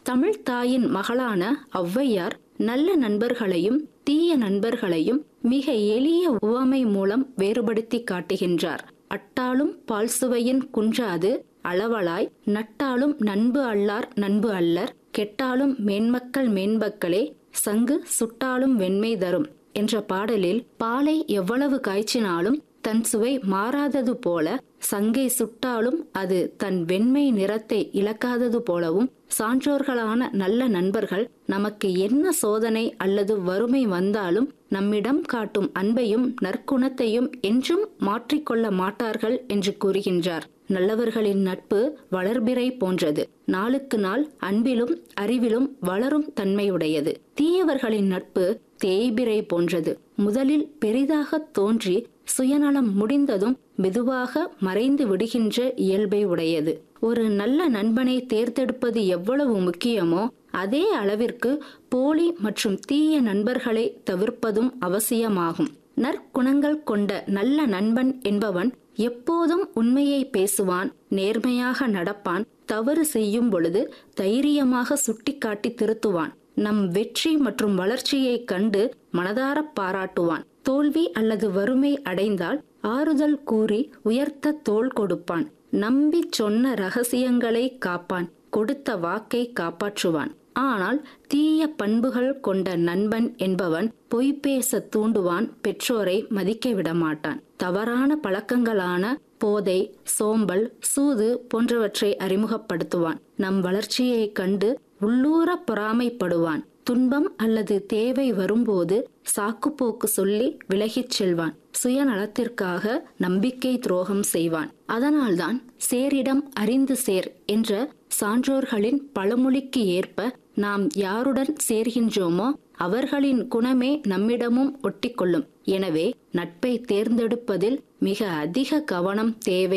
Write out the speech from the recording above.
தமிழ் தாயின் மகளான ஔவையார் நல்ல நண்பர்களையும் தீய நண்பர்களையும் மிக எளிய உவமை மூலம் வேறுபடுத்தி காட்டுகின்றார் அட்டாலும் பால் சுவையின் குன்றாது அளவலாய் நட்டாலும் நண்பு அல்லார் நண்பு அல்லர் கெட்டாலும் மேன்மக்கள் மேன்மக்களே சங்கு சுட்டாலும் வெண்மை தரும் என்ற பாடலில் பாலை எவ்வளவு காய்ச்சினாலும் தன் சுவை மாறாதது போல சங்கை சுட்டாலும் அது தன் வெண்மை நிறத்தை இழக்காதது போலவும் சான்றோர்களான நல்ல நண்பர்கள் நமக்கு என்ன சோதனை அல்லது வறுமை வந்தாலும் நம்மிடம் காட்டும் அன்பையும் நற்குணத்தையும் என்றும் மாற்றிக்கொள்ள மாட்டார்கள் என்று கூறுகின்றார் நல்லவர்களின் நட்பு வளர்பிறை போன்றது நாளுக்கு நாள் அன்பிலும் அறிவிலும் வளரும் தன்மையுடையது தீயவர்களின் நட்பு தேய்பிரை போன்றது முதலில் பெரிதாக தோன்றி சுயநலம் முடிந்ததும் மெதுவாக மறைந்து விடுகின்ற இயல்பை உடையது ஒரு நல்ல நண்பனை தேர்ந்தெடுப்பது எவ்வளவு முக்கியமோ அதே அளவிற்கு போலி மற்றும் தீய நண்பர்களை தவிர்ப்பதும் அவசியமாகும் நற்குணங்கள் கொண்ட நல்ல நண்பன் என்பவன் எப்போதும் உண்மையை பேசுவான் நேர்மையாக நடப்பான் தவறு செய்யும் பொழுது தைரியமாக சுட்டிக்காட்டி திருத்துவான் நம் வெற்றி மற்றும் வளர்ச்சியை கண்டு மனதார பாராட்டுவான் தோல்வி அல்லது வறுமை அடைந்தால் ஆறுதல் கூறி உயர்த்த தோள் கொடுப்பான் நம்பி சொன்ன ரகசியங்களை காப்பான் கொடுத்த வாக்கை காப்பாற்றுவான் ஆனால் தீய பண்புகள் கொண்ட நண்பன் என்பவன் பொய் பேச தூண்டுவான் பெற்றோரை மதிக்க விடமாட்டான் தவறான பழக்கங்களான போதை சோம்பல் சூது போன்றவற்றை அறிமுகப்படுத்துவான் நம் வளர்ச்சியை கண்டு உள்ளூர பொறாமைப்படுவான் துன்பம் அல்லது தேவை வரும்போது சாக்குப்போக்கு சொல்லி விலகிச் செல்வான் சுயநலத்திற்காக நம்பிக்கை துரோகம் செய்வான் அதனால்தான் சேரிடம் அறிந்து சேர் என்ற சான்றோர்களின் பழமொழிக்கு ஏற்ப நாம் யாருடன் சேர்கின்றோமோ அவர்களின் குணமே நம்மிடமும் ஒட்டிக்கொள்ளும் எனவே நட்பை தேர்ந்தெடுப்பதில் மிக அதிக கவனம் தேவை